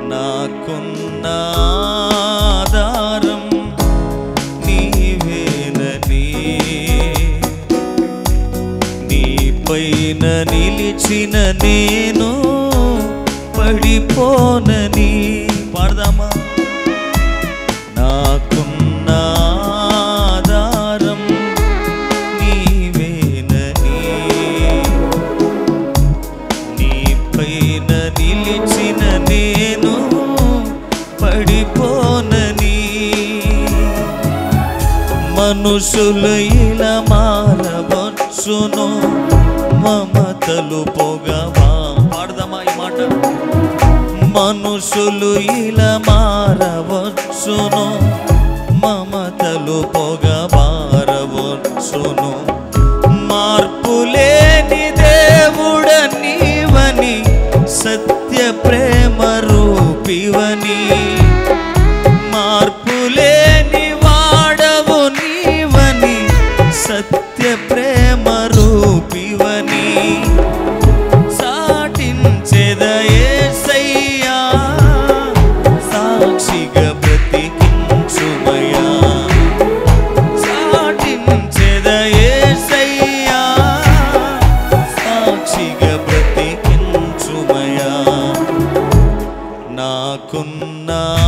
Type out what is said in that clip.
నాకున్న ఆధారం నీవేనని నీపైన నిలిచిన నేను పడిపోనని పాడదామా నాకున్న ఆధారం నీవేనని నీపైన నిలిచిన నేను పడిపోనని మనుషులు ఇలా మారవచ్చును మమతలు పొగవా పాడదామా ఈ మాట మనుషులు ఇలా మారవచ్చును మమతలు పొగబారవచ్చును మార్పులేని దేవుడ నీవని సత్య ప్రేమ రూపివని మార్పులేని వాడవు నీవని సత్య ప్రేమ రూపివని సాటించెదయేసయ్యా సాక్షిగా బ్రతికించుమయా సాటించెదయేసయ్యా సాక్షిగా బ్రతికించుమయా నాకున్న